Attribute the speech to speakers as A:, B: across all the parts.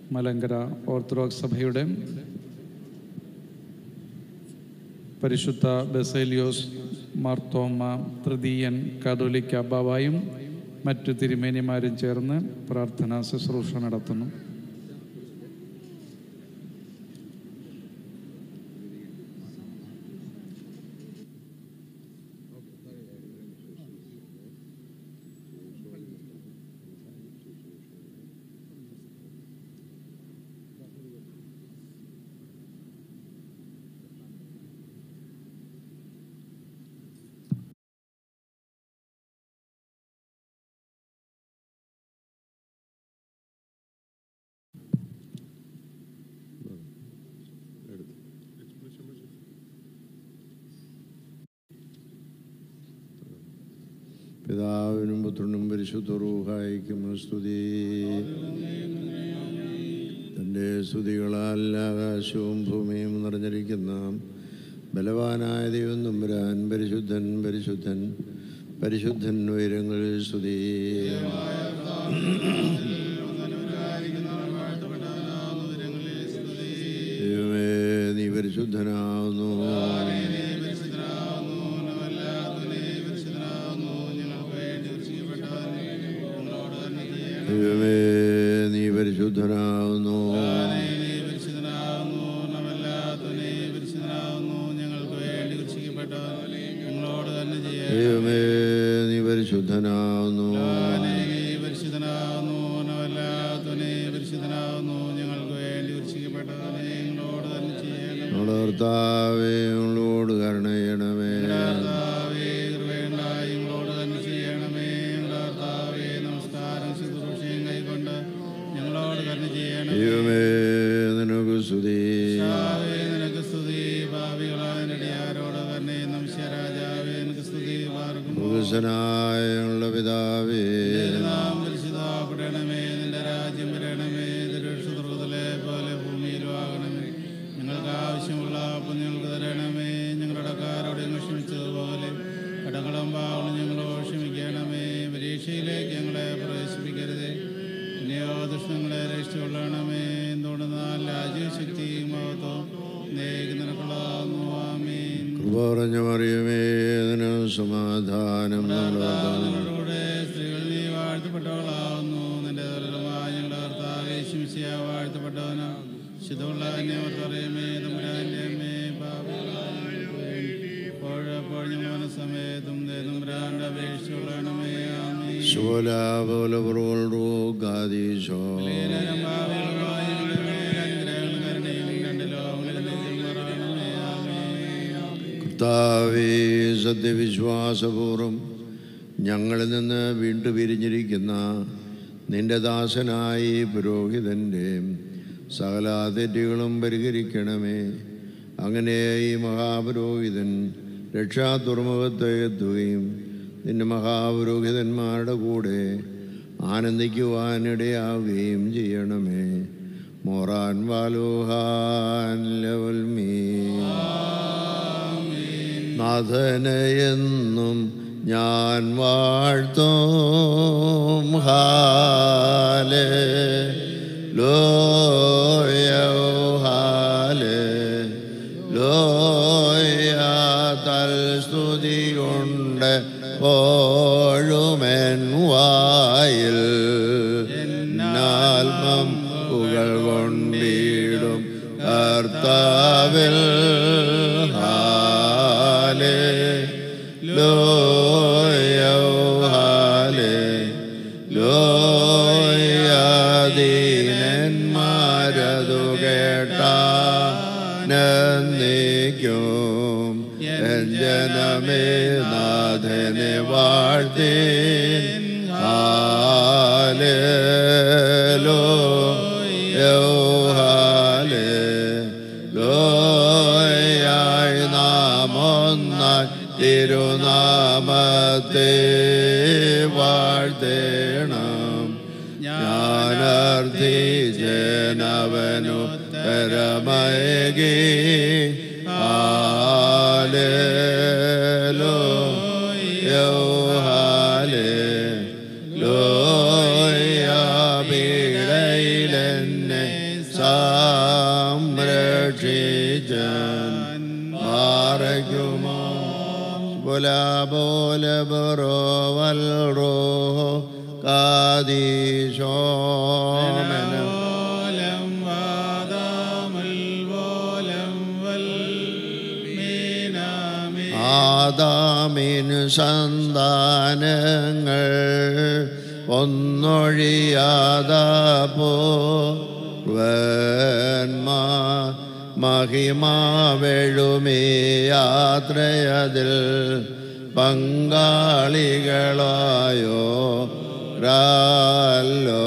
A: Malankara orthodox സഭയുടെ പരിശുദ്ധ ബസേലിയോസ് മാർത്തോമ തൃതീയൻ കാതോലിക്ക ബാവായും മറ്റു തിരുമേനിമാരും ചേർന്ന് പ്രാർത്ഥനാ ശുശ്രൂഷ നടത്തുന്നു
B: പിതാവിനും പുത്രനും പരിശുദ്ധ റൂഹായിക്കും സ്തുതി തൻ്റെ സ്തുതികളാൽ ആകാശവും ഭൂമിയും നിറഞ്ഞിരിക്കുന്ന ബലവാനായ ദൈവം നമ്പുരാൻ പരിശുദ്ധൻ പരിശുദ്ധൻ പരിശുദ്ധൻ ഉയരങ്ങളിൽ സ്തുതി ദൈവമേ നീ പരിശുദ്ധനാവുന്നു ദൈവമേ നീ പരിശുദ്ധനാവുന്നു ദൈവമേ നീ പരിശുദ്ധനാവുന്നു ഞങ്ങളുടെ കർത്താവേ ഞങ്ങളോട് കരുണ ചെയ്യണമേ
C: ഞങ്ങളോട് കരുണ ചെയ്യണം
B: ദൈവമേ നിനക്ക് സ്തുതി
C: നിനക്ക് സ്തുതി ഭാവികളായ നടിയാരോട് തന്നെ നംശ്യരാജാവേ നിനക്ക് സ്തുതി പാർക്കുന്നു
B: പുരുഷനായ ഞങ്ങളുടെ പിതാവേ
C: നാം പരിശുദ്ധപ്പെടണമേ നിന്റെ രാജ്യം വരണമേ ദുർഗത്തിലെ പോലെ ഭൂമിയിലും ആകണമേ ഞങ്ങൾക്ക് ആവശ്യമുള്ള ഞങ്ങൾക്ക് തരണമേ ഞങ്ങളുടെ കാരോട് ഞങ്ങൾ ക്ഷമിച്ചതുപോലെ കടങ്ങളും പാവങ്ങളും ഞങ്ങളോട് ക്ഷമിക്കണമേ പരീക്ഷയിലേക്ക് ഞങ്ങളെ പ്രവേശിപ്പിക്കരുതേ ഇനിയോ ദുഷ്ടങ്ങളെ രക്ഷിച്ചുകൊള്ളണമേ എന്തുകൊണ്ടെന്നാൽ രാജ്യവും ശക്തിയും മഹത്വം നേക്ക് നിനക്കുള്ളതാകുന്നു ആമീൻ
B: കൃപ പറഞ്ഞ മറിയമേ നിന സമാധാനം നമ്മുടെ കർത്താവിനോട്
C: കർത്താവിനോടുകൂടെ സ്ത്രീകൾ നീ വാഴ്ത്തപ്പെട്ടവളാവുന്നു നിന്റെ ദുരിതമായ ഞങ്ങളുടെ കർത്താവ് ശിംശിയ വാഴ്ത്തപ്പെട്ടവന് ശുദ്ധമുള്ള അന്യമർത്തറിയമേ തമ്പുരാൻ്റെ അമ്മേ പാപികളായ ഞങ്ങൾക്ക് വേണ്ടി ഇപ്പോഴെപ്പോഴും ഞങ്ങൾ മനസ്സമേതും തമ്പുരാൻ്റെ അപേക്ഷിച്ചുകൊള്ളണമേ ആമീൻ
B: ശോല പോല പുറകോളൂ ഗാദീശോ
C: ഏലരം പാപികളായ ഞങ്ങളുടെ മേൽ അനുഗ്രഹങ്ങളും കരുണയും രണ്ട് ലോകങ്ങളിൽ നിന്നും പറയണമേ ആമീൻ
B: കർത്താവേ സത്യവിശ്വാസപൂർവം ഞങ്ങളിൽ നിന്ന് വീണ്ടു പിരിഞ്ഞിരിക്കുന്ന നിന്റെ ദാസനായി പുരോഹിതൻ്റെ സകല തെറ്റുകളും പരിഹരിക്കണമേ അങ്ങനെ ഈ മഹാപുരോഹിതൻ രക്ഷാതുറമുഖത്ത് എത്തുകയും നിന്റെ മഹാപുരോഹിതന്മാരുടെ കൂടെ ആനന്ദിക്കുവാനിടയാവുകയും ചെയ്യണമേ മോറാൻ വാലോഹാൻ ലെവൽ മീ നാഥനെയെന്നും ഞാൻ വാഴ്ത്തും ഹാലേ ലോയോ ഹാലേ ലോയ തൽ സ്തുതിയുണ്ട് പോഴുമെൻ വായിൽ എന്നാൽമം പുകൾ കൊണ്ടിടും കർത്താവിൽ ഹാലേ ലോയോ ഹാലേ ലോയാദീനന്മാരതു കേട്ടാനന്ദിക്കും എൻ ജനമേ നാഥനെ വാഴ്ത്തി ഹാലേ ലോയോ ഹാലേ ലോയായി നാം ഒന്നായി തിരുനാമത്തെ വാഴ്ത്തേണം ഞാനർത്ഥിച്ചനവനു തരമയകി ഹാലേലോ യോ ഹാലേ ലോയ പീഡയിലെന്നെ സംരക്ഷിച്ചൻ പാറയ്ക്കുമോ ബുലാബോല ബുറോവൽ റോഹോ കാദീശോമനം
C: ഓലം വാദാമുൽ വോലം വൽ മീനാമി
B: ആദാമിന് സന്താനങ്ങൾ ഒന്നൊഴിയാതാപോ വേന്മാ മഹിമാവെഴുമേ യാത്രയതിൽ പങ്കാളികളായോ രാല്ലോ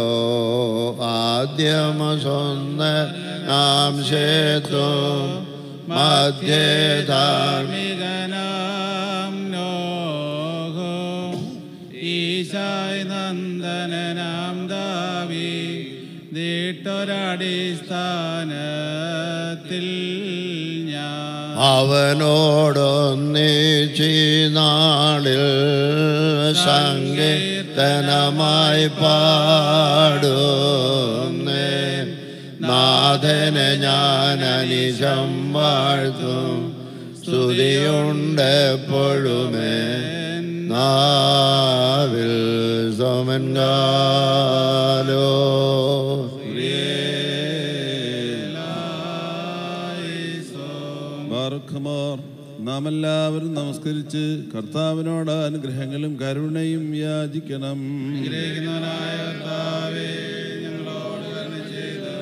B: ആദ്യമസൊന്ന നാം ശേത്തും മധ്യേധാർമ്മി
C: ധാർമ്മികനാം നോഹും ഈശായ് നന്ദനനാം ദാവി ദീട്ടൊരടിസ്ഥാനത്തിൽ ഞാൻ
B: അവനോടൊന്നിച്ചി നാളിൽ സങ്കീർത്തനമായി പാടുന്നേ നാഥന് ഞാൻ അനിശം വാഴ്ത്തും സ്തുതിയുണ്ടെപ്പോഴുമേ നാവിൽ സോമൻകാലോ
D: ബാർഖമാർ നാം എല്ലാവരും നമസ്കരിച്ച് കർത്താവിനോട് അനുഗ്രഹങ്ങളും കരുണയും യാചിക്കണം
C: ഗ്രഹിക്കുന്നവനായ കർത്താവേ ഞങ്ങളോട് കരുണ ചെയ്ത്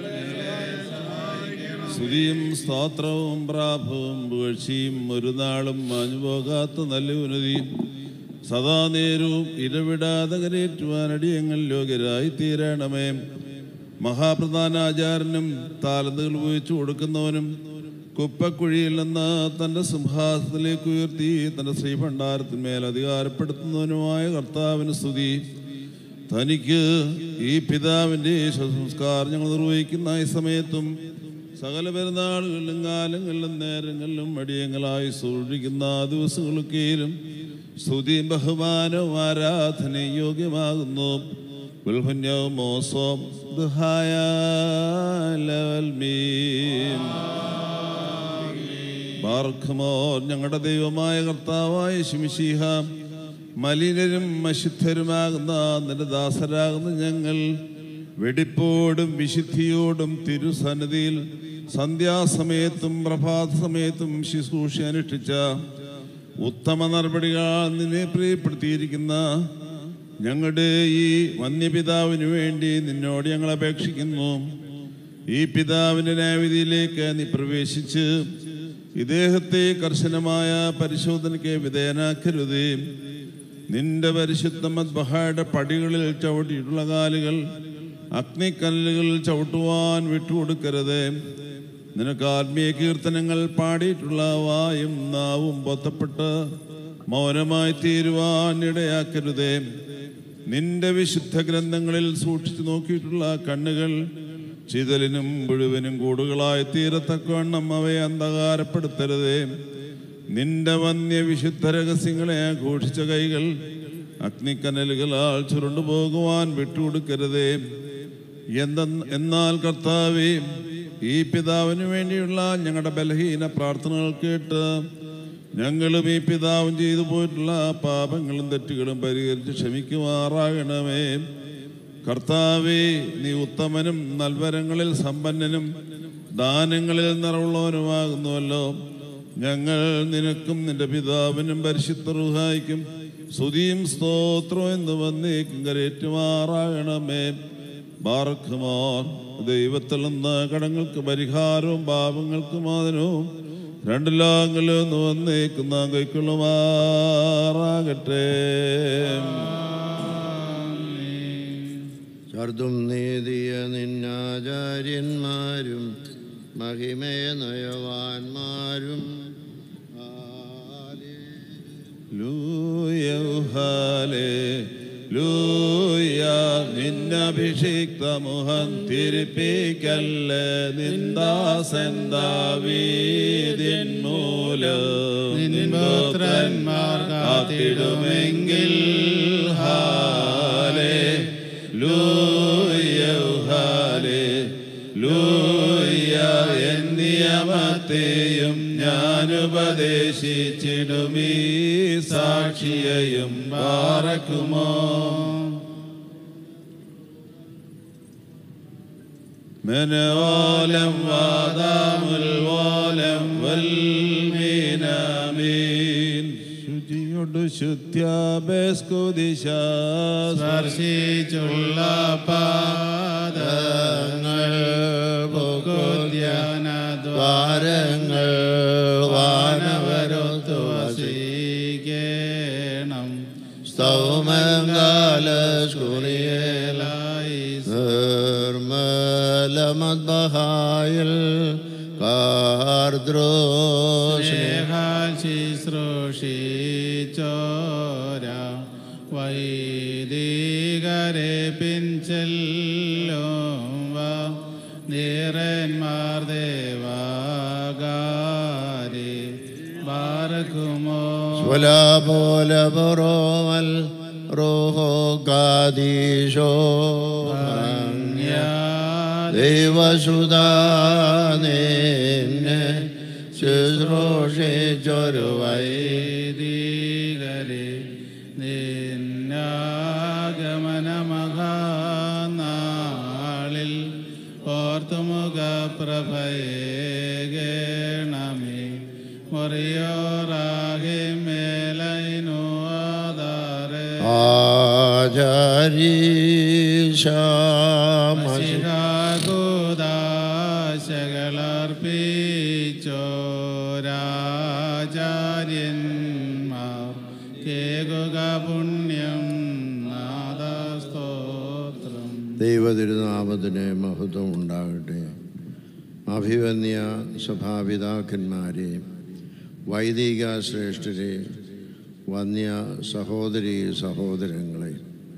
D: സ്തുതിയും സ്തോത്രവും പ്രാഭവും പുകഴ്ചയും ഒരു നാളും മാഞ്ഞുപോകാത്ത നല്ല ഉന്നതിയും സദാ നേരവും ഇടവിടാതെ കരയേറ്റുവാൻ അടിയങ്ങൾ യോഗ്യരായി തീരണമേ മഹാപ്രധാനാചാരനും താലന്തുകൾ ഉപയോഗിച്ചു കൊടുക്കുന്നവനും കുപ്പക്കുഴിയിൽ നിന്ന് തൻ്റെ സിംഹാസനത്തിലേക്ക് ഉയർത്തി തൻ്റെ ശ്രീഭണ്ഡാരത്തിന്മേൽ അധികാരപ്പെടുത്തുന്നവനുമായ കർത്താവിന് സ്തുതി തനിക്ക് ഈ പിതാവിൻ്റെ സംസ്കാരം ഞങ്ങൾ നിർവഹിക്കുന്ന ഈ സമയത്തും സകല പെരുന്നാളുകളിലും കാലങ്ങളിലും നേരങ്ങളിലും അടിയങ്ങളായി സൂക്ഷിക്കുന്ന ദിവസങ്ങളൊക്കെയിലും സ്തുതിയും ബഹുമാനവും ആരാധനയും യോഗ്യമാകുന്നു ഉൽഹന്യവും മോസവും ദുഹായ ലവൽമീൻ ബാർഖമോ ഞങ്ങളുടെ ദൈവമായ കർത്താവായ ശിമിശിഹ മലിനരും അശുദ്ധരുമാകുന്ന നിന്റെ ദാസരാകുന്ന ഞങ്ങൾ വെടിപ്പോടും വിശുദ്ധിയോടും തിരുസന്നിധിയിൽ സന്ധ്യാസമയത്തും പ്രഭാത സമയത്തും ശുശ്രൂഷ അനുഷ്ഠിച്ച ഉത്തമ നടപടികൾ നിന്നെ പ്രിയപ്പെടുത്തിയിരിക്കുന്ന ഞങ്ങളുടെ ഈ വന്യപിതാവിന് വേണ്ടി നിന്നോട് ഞങ്ങൾ അപേക്ഷിക്കുന്നു ഈ പിതാവിൻ്റെ ന്യായവിധിയിലേക്ക് നീ പ്രവേശിച്ച് ഇദ്ദേഹത്തെ കർശനമായ പരിശോധനയ്ക്ക് വിധേയനാക്കരുതേ നിന്റെ പരിശുദ്ധ മദ്ബഹയുടെ പടികളിൽ ചവിട്ടിയിട്ടുള്ള കാലുകൾ അഗ്നിക്കല്ലുകളിൽ ചവിട്ടുവാൻ വിട്ടുകൊടുക്കരുത് നിനക്ക് ആത്മീയ കീർത്തനങ്ങൾ പാടിയിട്ടുള്ള വായും നാവും പൊത്തപ്പെട്ട് മൗനമായി തീരുവാൻ ഇടയാക്കരുതേ നിന്റെ വിശുദ്ധ ഗ്രന്ഥങ്ങളിൽ സൂക്ഷിച്ചു നോക്കിയിട്ടുള്ള കണ്ണുകൾ ചിതലിനും മുഴുവനും കൂടുകളായി തീരത്തക്കവണ്ണം അവയെ അന്ധകാരപ്പെടുത്തരുതേ നിന്റെ വന്യ വിശുദ്ധ രഹസ്യങ്ങളെ ആഘോഷിച്ച കൈകൾ അഗ്നിക്കനലുകളാൽ ചുരുണ്ടുപോകുവാൻ വിട്ടുകൊടുക്കരുതേ എന്ത എന്നാൽ കർത്താവേ ഈ പിതാവിന് വേണ്ടിയുള്ള ഞങ്ങളുടെ ബലഹീന പ്രാർത്ഥനകൾ കേട്ട് ഞങ്ങളും ഈ പിതാവും ചെയ്തു പോയിട്ടുള്ള പാപങ്ങളും തെറ്റുകളും പരിഹരിച്ച് ക്ഷമിക്കുമാറാകണമേ കർത്താവേ നീ ഉത്തമനും നൽവരങ്ങളിൽ സമ്പന്നനും ദാനങ്ങളിൽ നിറവുള്ളവനുമാകുന്നുവല്ലോ ഞങ്ങൾ നിനക്കും നിന്റെ പിതാവിനും പരിശുദ്ധ റുഹായിക്കും സ്തുതിയും സ്തോത്രവും എന്ന് വന്നേക്കും കരേറ്റുമാറാകണമേ ബാർഖുമാർ ദൈവത്തിൽ നിന്ന് കടങ്ങൾക്ക് പരിഹാരവും പാപങ്ങൾക്ക് മാതനവും രണ്ട് ലോകങ്ങളിൽ നിന്ന് വന്നേക്കുന്ന കൈക്കൊള്ളുമാറാകട്ടെ
B: ചർദും നീതിയ നിന്നാചാര്യന്മാരും മഹിമയ നയവാന്മാരും
D: ലൂയൗഹാലേ ലൂയ നിന്നഭിഷിക്ത മുഖം തിരിപ്പിക്കല്ല നിന്ദാസന്താവീതിൻ മൂലം
C: നിൻപുത്രന്മാർ കാത്തിടുമെങ്കിൽ
D: ഹാലേ ലൂയൗഹാലേ ലൂയ എൻ നിയമത്തെയും ഞാൻ ഉപദേശിച്ചിടുമീ സാക്ഷിയെയും പാറക്കുമോ മനോലം വാദാമുൽ വാലം വൽമീനാമീൻ ശുചിയൊടു ശുദ്ധ്യാബേസ്കുദിശ
C: സ്പർശിച്ചുള്ള പാദങ്ങൾ ധ്യാനദ്വാരങ്ങൾ വാനവരൊത്തു വസിക്കേണം
B: സ്തൗമംഗാല സ്കുറിയേല
C: ലായി
B: നിർമ്മലമദ്ബഹായിൽ കാർദ്രോഷേ
C: സ്നേഹാൽ ശുശ്രൂഷിച്ചോര വൈദികരെ പിൻചെല്ലും വാ നീറന്മാർ ദേവാകാരി ബാർക്കുമോ
B: സ്വലാ പോലെ പുറോമൽ റോഹോ കാദീശോ ദൈവസുതാനെ ശുശ്രൂഷിച്ചൊരു വൈ
C: വൈദികരെ നിന്നാഗമനമഹാനാളിൽ ഓർത്തുമുഖ പ്രഭയേകണമേ മറിയോറാകെ മേലൈനു ആധാരേ
B: ആചാരീശാമശി
C: ശിഹാകുദാശകളർപ്പിച്ചോരാചാര്യന്മാർ കേകുക പുണ്യം നാദസ്തോത്രം
B: ദൈവതിരുനാമത്തിന് മഹത്വം ഉണ്ടാകട്ടെ അഭിവന്യ സഭാപിതാക്കന്മാരെ വൈദിക ശ്രേഷ്ഠരെ വന്യ സഹോദരി സഹോദരങ്ങളെ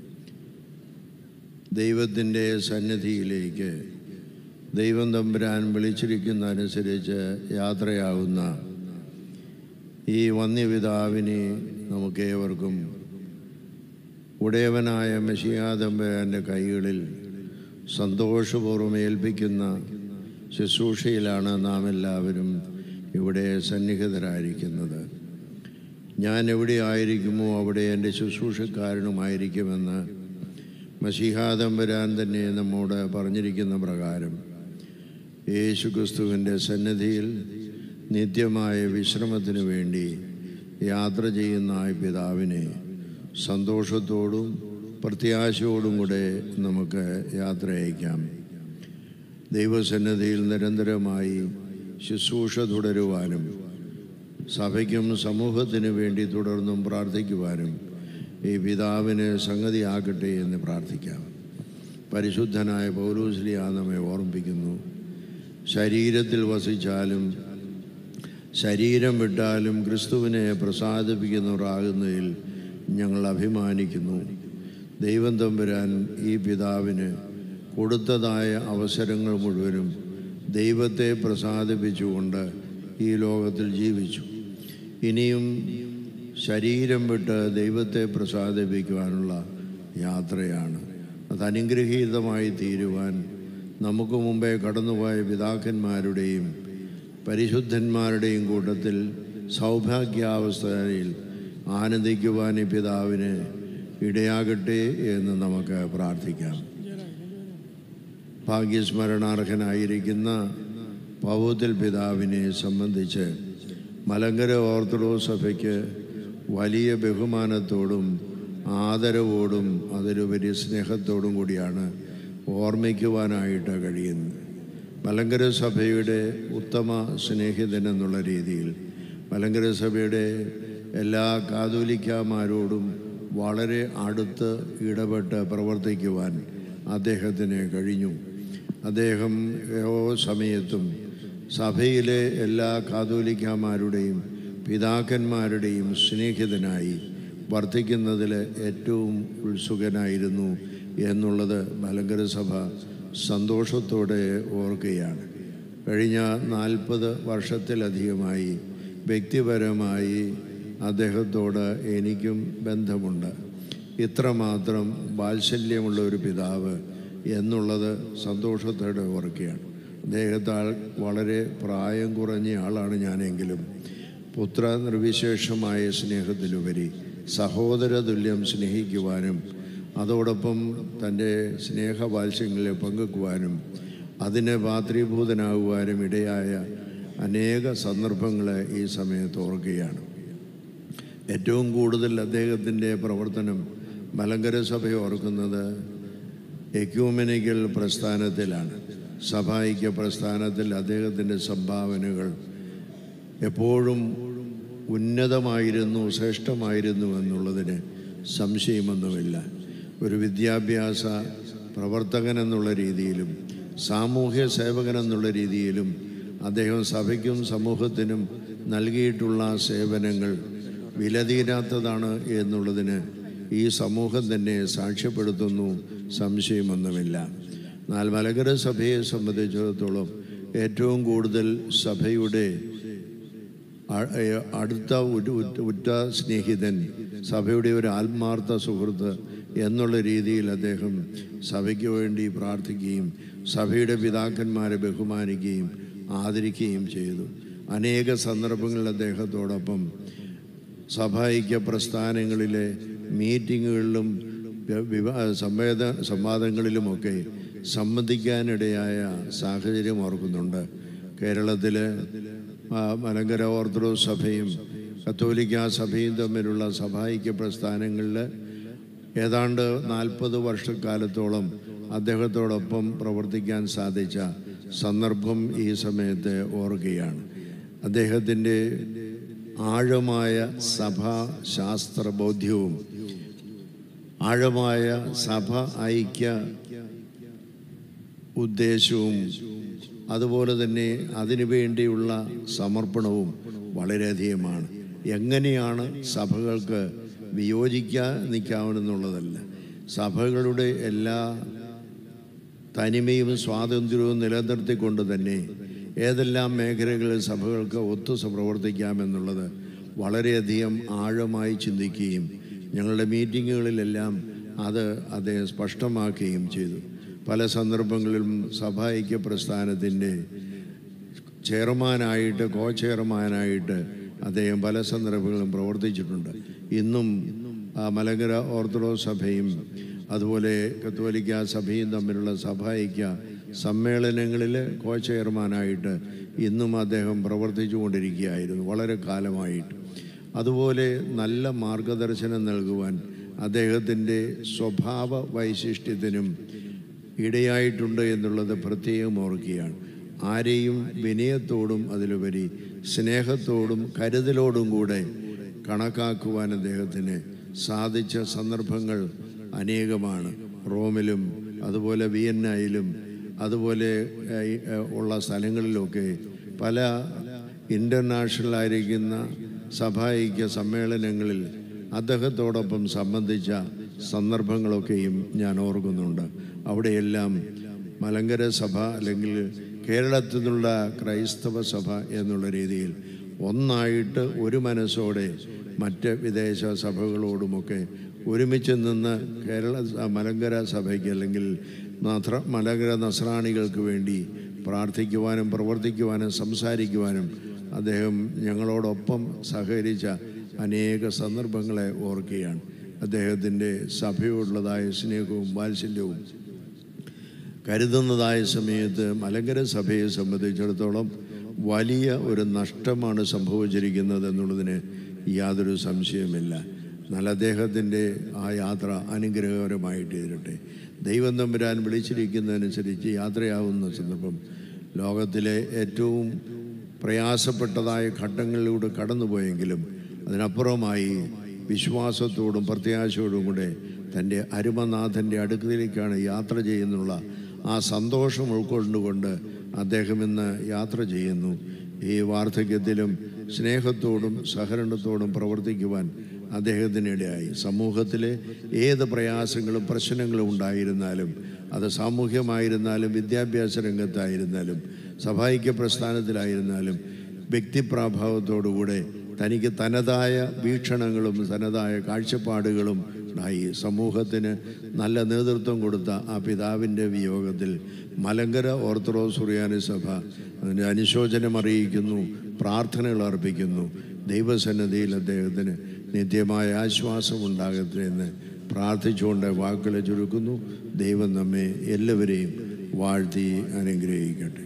B: ദൈവത്തിൻ്റെ സന്നിധിയിലേക്ക് ദൈവം തമ്പുരാൻ വിളിച്ചിരിക്കുന്ന അനുസരിച്ച് യാത്രയാകുന്ന ഈ വന്യപിതാവിനെ നമുക്കേവർക്കും ഉടയവനായ മെഷിയാതമ്പുരാൻ്റെ കൈകളിൽ സന്തോഷപൂർവ്വം ഏൽപ്പിക്കുന്ന ശുശ്രൂഷയിലാണ് നാം എല്ലാവരും ഇവിടെ സന്നിഹിതരായിരിക്കുന്നത് ഞാൻ എവിടെ ആയിരിക്കുമോ അവിടെ എൻ്റെ ശുശ്രൂഷക്കാരനുമായിരിക്കുമെന്ന് മഷിഹാദംബരാൻ തന്നെ നമ്മോട് പറഞ്ഞിരിക്കുന്ന പ്രകാരം യേശു ക്രിസ്തുവിൻ്റെ സന്നിധിയിൽ നിത്യമായ വിശ്രമത്തിന് വേണ്ടി യാത്ര ചെയ്യുന്ന ആ പിതാവിനെ സന്തോഷത്തോടും പ്രത്യാശയോടും കൂടെ നമുക്ക് യാത്ര അയക്കാം ദൈവസന്നിധിയിൽ നിരന്തരമായി ശുശ്രൂഷ തുടരുവാനും സഭയ്ക്കും സമൂഹത്തിന് വേണ്ടി തുടർന്നും പ്രാർത്ഥിക്കുവാനും ഈ പിതാവിന് സംഗതിയാകട്ടെ എന്ന് പ്രാർത്ഥിക്കാം പരിശുദ്ധനായ പൗലൂസ്ലിയ നമ്മെ ഓർമ്മിപ്പിക്കുന്നു ശരീരത്തിൽ വസിച്ചാലും ശരീരം വിട്ടാലും ക്രിസ്തുവിനെ പ്രസാദിപ്പിക്കുന്നവരാകുന്നതിൽ ഞങ്ങൾ അഭിമാനിക്കുന്നു ദൈവം തമ്പുരാൻ ഈ പിതാവിന് കൊടുത്തതായ അവസരങ്ങൾ മുഴുവനും ദൈവത്തെ പ്രസാദിപ്പിച്ചുകൊണ്ട് ഈ ലോകത്തിൽ ജീവിച്ചു ഇനിയും ശരീരം വിട്ട് ദൈവത്തെ പ്രസാദിപ്പിക്കുവാനുള്ള യാത്രയാണ് അത് അനുഗ്രഹീതമായി തീരുവാൻ നമുക്ക് മുമ്പേ കടന്നുപോയ പിതാക്കന്മാരുടെയും പരിശുദ്ധന്മാരുടെയും കൂട്ടത്തിൽ സൗഭാഗ്യാവസ്ഥയിൽ ആനന്ദിക്കുവാൻ ഈ പിതാവിന് ഇടയാകട്ടെ എന്ന് നമുക്ക് പ്രാർത്ഥിക്കാം ഭാഗ്യസ്മരണാർഹനായിരിക്കുന്ന പൗത്തിൽ പിതാവിനെ സംബന്ധിച്ച് മലങ്കര ഓർത്തഡോക്സ് സഭയ്ക്ക് വലിയ ബഹുമാനത്തോടും ആദരവോടും അതിലുപരി സ്നേഹത്തോടും കൂടിയാണ് ഓർമ്മിക്കുവാനായിട്ട് കഴിയുന്നത് മലങ്കര സഭയുടെ ഉത്തമ സ്നേഹിതൻ എന്നുള്ള രീതിയിൽ മലങ്കര സഭയുടെ എല്ലാ കാതോലിക്കാമാരോടും വളരെ അടുത്ത് ഇടപെട്ട് പ്രവർത്തിക്കുവാൻ അദ്ദേഹത്തിന് കഴിഞ്ഞു അദ്ദേഹം ഓരോ സമയത്തും സഭയിലെ എല്ലാ കാതോലിക്കാമാരുടെയും പിതാക്കന്മാരുടെയും സ്നേഹിതനായി വർദ്ധിക്കുന്നതിൽ ഏറ്റവും ഉത്സുകനായിരുന്നു എന്നുള്ളത് മലങ്കര സഭ സന്തോഷത്തോടെ ഓർക്കുകയാണ് കഴിഞ്ഞ നാൽപ്പത് വർഷത്തിലധികമായി വ്യക്തിപരമായി അദ്ദേഹത്തോട് എനിക്കും ബന്ധമുണ്ട് ഇത്രമാത്രം വാത്സല്യമുള്ള ഒരു പിതാവ് എന്നുള്ളത് സന്തോഷത്തോടെ ഓർക്കുകയാണ് അദ്ദേഹത്താൽ വളരെ പ്രായം കുറഞ്ഞ ആളാണ് ഞാനെങ്കിലും പുത്ര നിർവിശേഷമായ സ്നേഹത്തിലുപരി സഹോദര തുല്യം സ്നേഹിക്കുവാനും അതോടൊപ്പം തൻ്റെ സ്നേഹവാത്സ്യങ്ങളെ പങ്കുക്കുവാനും അതിന് പാത്രീഭൂതനാകുവാനും ഇടയായ അനേക സന്ദർഭങ്ങളെ ഈ സമയത്ത് ഓർക്കുകയാണ് ഏറ്റവും കൂടുതൽ അദ്ദേഹത്തിൻ്റെ പ്രവർത്തനം മലങ്കര സഭ ഓർക്കുന്നത് എക്യൂമെനിക്കൽ പ്രസ്ഥാനത്തിലാണ് സഭായിക്യ പ്രസ്ഥാനത്തിൽ അദ്ദേഹത്തിൻ്റെ സംഭാവനകൾ എപ്പോഴും ഉന്നതമായിരുന്നു ശ്രേഷ്ഠമായിരുന്നു എന്നുള്ളതിന് സംശയമൊന്നുമില്ല ഒരു വിദ്യാഭ്യാസ പ്രവർത്തകൻ എന്നുള്ള രീതിയിലും സാമൂഹ്യ സേവകൻ എന്നുള്ള രീതിയിലും അദ്ദേഹം സഭയ്ക്കും സമൂഹത്തിനും നൽകിയിട്ടുള്ള സേവനങ്ങൾ വിലതീരാത്തതാണ് എന്നുള്ളതിന് ഈ സമൂഹം തന്നെ സാക്ഷ്യപ്പെടുത്തുന്നു സംശയമൊന്നുമില്ല എന്നാൽ മലകര സഭയെ സംബന്ധിച്ചിടത്തോളം ഏറ്റവും കൂടുതൽ സഭയുടെ അ- ഏ- അടുത്ത ഒരു ഉറ്റ- ഉറ്റ സ്നേഹിതൻ സഭയുടെ ഒരു ആത്മാർത്ഥ സുഹൃത്ത് എന്നുള്ള രീതിയിൽ അദ്ദേഹം സഭയ്ക്ക് വേണ്ടി പ്രാർത്ഥിക്കുകയും സഭയുടെ പിതാക്കന്മാരെ ബഹുമാനിക്കുകയും ആദരിക്കുകയും ചെയ്തു അനേക സന്ദർഭങ്ങളിൽ അദ്ദേഹത്തോടൊപ്പം സഭായിക്യ പ്രസ്ഥാനങ്ങളിലെ മീറ്റിങ്ങുകളിലും വ- വിവാ സംവേദ സംവാദങ്ങളിലുമൊക്കെ സംബന്ധിക്കാനിടയായ സാഹചര്യം ഓർക്കുന്നുണ്ട് കേരളത്തിൽ മലങ്കര ഓർത്തഡോക്സ് സഭയും കത്തോലിക്ക സഭയും തമ്മിലുള്ള സഭായിക്യ പ്രസ്ഥാനങ്ങളിൽ ഏതാണ്ട് നാൽപ്പത് വർഷക്കാലത്തോളം അദ്ദേഹത്തോടൊപ്പം പ്രവർത്തിക്കാൻ സാധിച്ച സന്ദർഭം ഈ സമയത്ത് ഓർക്കുകയാണ് അദ്ദേഹത്തിൻ്റെ ആഴമായ സഭാ ശാസ്ത്ര ബോധ്യവും ആഴമായ സഭ ഐക്യ ഉദ്ദേശവും അതുപോലെ തന്നെ അതിനു വേണ്ടിയുള്ള സമർപ്പണവും വളരെയധികമാണ് എങ്ങനെയാണ് സഭകൾക്ക് വിയോജിക്കാൻ നിൽക്കാമെന്നുള്ളതല്ല സഭകളുടെ എല്ലാ തനിമയും സ്വാതന്ത്ര്യവും നിലനിർത്തിക്കൊണ്ട് തന്നെ ഏതെല്ലാം മേഖലകളിൽ സഭകൾക്ക് ഒത്തു പ്രവർത്തിക്കാമെന്നുള്ളത് വളരെയധികം ആഴമായി ചിന്തിക്കുകയും ഞങ്ങളുടെ മീറ്റിങ്ങുകളിലെല്ലാം അത് അദ്ദേഹം സ്പഷ്ടമാക്കുകയും ചെയ്തു പല സന്ദർഭങ്ങളിലും സഭായിക്യ പ്രസ്ഥാനത്തിൻ്റെ ചെയർമാനായിട്ട് കോ ചെയർമാനായിട്ട് അദ്ദേഹം പല സന്ദർഭങ്ങളിലും പ്രവർത്തിച്ചിട്ടുണ്ട് ഇന്നും ആ മലങ്കര ഓർത്തഡോക്സ് സഭയും അതുപോലെ കത്തോലിക്ക സഭയും തമ്മിലുള്ള സഭായിക്ക സമ്മേളനങ്ങളിൽ കോ ചെയർമാനായിട്ട് ഇന്നും അദ്ദേഹം പ്രവർത്തിച്ചു കൊണ്ടിരിക്കുകയായിരുന്നു വളരെ കാലമായിട്ട് അതുപോലെ നല്ല മാർഗദർശനം നൽകുവാൻ അദ്ദേഹത്തിൻ്റെ സ്വഭാവ വൈശിഷ്ട്യത്തിനും ഇടയായിട്ടുണ്ട് എന്നുള്ളത് പ്രത്യേകം ഓർക്കുകയാണ് ആരെയും വിനയത്തോടും അതിലുപരി സ്നേഹത്തോടും കരുതലോടും കൂടെ കണക്കാക്കുവാൻ അദ്ദേഹത്തിന് സാധിച്ച സന്ദർഭങ്ങൾ അനേകമാണ് റോമിലും അതുപോലെ വിയന്നയിലും അതുപോലെ ഏഹ്, ഏഹ്, ഉള്ള സ്ഥലങ്ങളിലൊക്കെ പല ഇൻ്റർനാഷണൽ ആയിരിക്കുന്ന സഭായിക്യ സമ്മേളനങ്ങളിൽ അദ്ദേഹത്തോടൊപ്പം സംബന്ധിച്ച സന്ദർഭങ്ങളൊക്കെയും ഞാൻ ഓർക്കുന്നുണ്ട് അവിടെയെല്ലാം മലങ്കര സഭ അല്ലെങ്കിൽ കേരളത്തിൽ നിന്നുള്ള ക്രൈസ്തവ സഭ എന്നുള്ള രീതിയിൽ ഒന്നായിട്ട് ഒരു മനസ്സോടെ മറ്റ് വിദേശ സഭകളോടുമൊക്കെ ഒരുമിച്ച് നിന്ന് കേരള മലങ്കര സഭയ്ക്ക് അല്ലെങ്കിൽ നത്ര മലങ്കര നസ്രാണികൾക്ക് വേണ്ടി പ്രാർത്ഥിക്കുവാനും പ്രവർത്തിക്കുവാനും സംസാരിക്കുവാനും അദ്ദേഹം ഞങ്ങളോടൊപ്പം സഹകരിച്ച അനേക സന്ദർഭങ്ങളെ ഓർക്കുകയാണ് അദ്ദേഹത്തിൻ്റെ സഭയോടുള്ളതായ സ്നേഹവും വാത്സല്യവും കരുതുന്നതായ സമയത്ത് മലങ്കര സഭയെ സംബന്ധിച്ചിടത്തോളം വലിയ ഒരു നഷ്ടമാണ് സംഭവിച്ചിരിക്കുന്നത് എന്നുള്ളതിന് യാതൊരു സംശയവുമില്ല എന്നാൽ അദ്ദേഹത്തിൻ്റെ ആ യാത്ര അനുഗ്രഹകരമായിട്ട് തീരട്ടെ ദൈവം തമ്പുരാൻ വിളിച്ചിരിക്കുന്നതനുസരിച്ച് യാത്രയാവുന്ന സന്ദർഭം ലോകത്തിലെ ഏറ്റവും പ്രയാസപ്പെട്ടതായ ഘട്ടങ്ങളിലൂടെ കടന്നുപോയെങ്കിലും അതിനപ്പുറമായി വിശ്വാസത്തോടും പ്രത്യാശയോടും കൂടെ തൻ്റെ അരുമനാഥൻ്റെ അടുക്കലേക്കാണ് യാത്ര ചെയ്യുന്നുള്ള ആ സന്തോഷം ഉൾക്കൊണ്ടുകൊണ്ട് അദ്ദേഹം ഇന്ന് യാത്ര ചെയ്യുന്നു ഈ വാർദ്ധക്യത്തിലും സ്നേഹത്തോടും സഹകരണത്തോടും പ്രവർത്തിക്കുവാൻ അദ്ദേഹത്തിനിടയായി സമൂഹത്തിലെ ഏത് പ്രയാസങ്ങളും പ്രശ്നങ്ങളും ഉണ്ടായിരുന്നാലും അത് സാമൂഹ്യമായിരുന്നാലും വിദ്യാഭ്യാസ രംഗത്തായിരുന്നാലും സഭായിക്യ പ്രസ്ഥാനത്തിലായിരുന്നാലും വ്യക്തിപ്രാഭാവത്തോടുകൂടെ തനിക്ക് തനതായ വീക്ഷണങ്ങളും തനതായ കാഴ്ചപ്പാടുകളും ഉണ്ടായി സമൂഹത്തിന് നല്ല നേതൃത്വം കൊടുത്ത ആ പിതാവിൻ്റെ വിയോഗത്തിൽ മലങ്കര ഓർത്തഡോക്സ് സുറിയാനി സഭ അതിൻ്റെ അനുശോചനം അറിയിക്കുന്നു പ്രാർത്ഥനകൾ അർപ്പിക്കുന്നു ദൈവസന്നദ്ധിയിൽ അദ്ദേഹത്തിന് നിത്യമായ ആശ്വാസം ഉണ്ടാകട്ടെ എന്ന് പ്രാർത്ഥിച്ചുകൊണ്ട് വാക്കുകളെ ചുരുക്കുന്നു ദൈവം നമ്മെ എല്ലാവരെയും വാഴ്ത്തി അനുഗ്രഹിക്കട്ടെ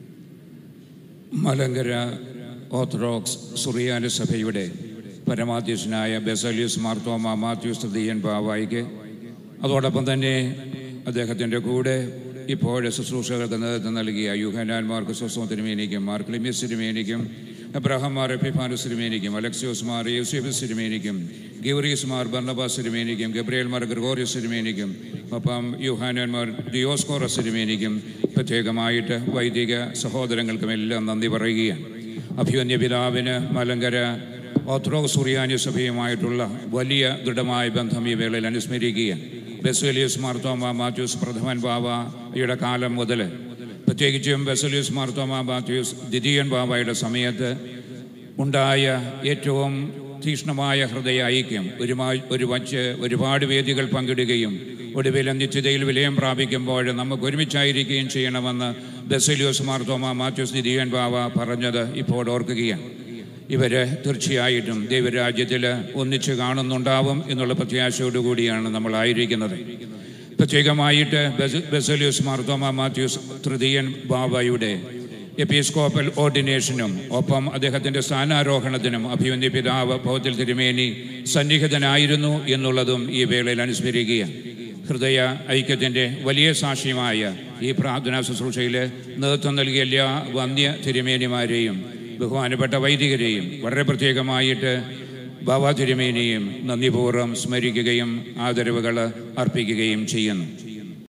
E: മലങ്കര ഓർത്തഡോക്സ് സുറിയാനി സഭയുടെ പരമാധ്യക്ഷനായ ബെസലിയസ് മാർത്തോമ മാത്യൂസ് തൃതീയൻ ബാവായിക്ക് അതോടൊപ്പം തന്നെ അദ്ദേഹത്തിൻ്റെ കൂടെ ഇപ്പോഴെ ശുശ്രൂഷകൾക്ക് നേതൃത്വം നൽകിയ യുഹനാൻ മാർക്ക് സ്വസ്വം തിരുമേനിക്കും മാർ ക്ലിമിസ് തിരുമേനിക്കും എബ്രഹാം മാർ എപ്പിഫാനുസ് തിരുമേനിക്കും അലക്സിയോസ് മാർ യൂസിഫസ് തിരുമേനിക്കും ഗിവറീസ് മാർ ബർണബാസ് തിരുമേനിക്കും ഗബ്രിയേൽ മാർ ഗ്രിഗോറിയസ് തിരുമേനിക്കും ഒപ്പം യുഹാനന്മാർ ദിയോസ്കോറസ് തിരുമേനിക്കും പ്രത്യേകമായിട്ട് വൈദിക സഹോദരങ്ങൾക്കുമെല്ലാം നന്ദി പറയുകയാണ് അഭിമന്യ പിതാവിന് മലങ്കര ഓർത്തഡോക്സ് സുറിയാനി സഭയുമായിട്ടുള്ള വലിയ ദൃഢമായ ബന്ധം ഈ വേളയിൽ അനുസ്മരിക്കുകയാണ് ബെസേലിയസ് മാർത്തോമ മാത്യൂസ് പ്രഥമൻ ബാവയുടെ കാലം മുതൽ പ്രത്യേകിച്ചും ബെസലിയസ് മാർത്തോമ മാത്യൂസ് ദ്വിതീയൻ ബാബയുടെ സമയത്ത് ഉണ്ടായ ഏറ്റവും തീക്ഷ്ണമായ ഹൃദയ ഐക്യം ഒരുമായി ഒരു വച്ച് ഒരുപാട് വേദികൾ പങ്കിടുകയും ഒടുവിൽ നിത്യതയിൽ വിലയം പ്രാപിക്കുമ്പോൾ നമുക്ക് ഒരുമിച്ചായിരിക്കുകയും ചെയ്യണമെന്ന് ബെസലിയോസ് മാർത്തോമ മാത്യൂസ് ദ്വിതീയൻ ബാവ പറഞ്ഞത് ഇപ്പോൾ ഓർക്കുകയാണ് ഇവർ തീർച്ചയായിട്ടും ദൈവരാജ്യത്തിൽ ഒന്നിച്ച് കാണുന്നുണ്ടാവും എന്നുള്ള പ്രത്യാശയോടുകൂടിയാണ് നമ്മളായിരിക്കുന്നത് പ്രത്യേകമായിട്ട് ബെസ- ബെസലിയോസ് മാർത്തോമ മാത്യൂസ് തൃതീയൻ ബാബയുടെ എപ്പിസ്കോപ്പൽ ഓർഡിനേഷനും ഒപ്പം അദ്ദേഹത്തിൻ്റെ സ്ഥാനാരോഹണത്തിനും അഭിമന്യ പിതാവ് ഭൗത്തിൽ തിരുമേനി സന്നിഹിതനായിരുന്നു എന്നുള്ളതും ഈ വേളയിൽ അനുസ്മരിക്കുകയാണ് ഹൃദയ ഐക്യത്തിൻ്റെ വലിയ സാക്ഷ്യമായ ഈ പ്രാർത്ഥനാ ശുശ്രൂഷയിൽ നേതൃത്വം നൽകിയ എല്ലാ വന്യ തിരുമേനിമാരെയും ബഹുമാനപ്പെട്ട വൈദികരെയും വളരെ പ്രത്യേകമായിട്ട് ബാബാ തിരുമേനിയും നന്ദിപൂർവ്വം സ്മരിക്കുകയും ആദരവുകൾ അർപ്പിക്കുകയും ചെയ്യുന്നു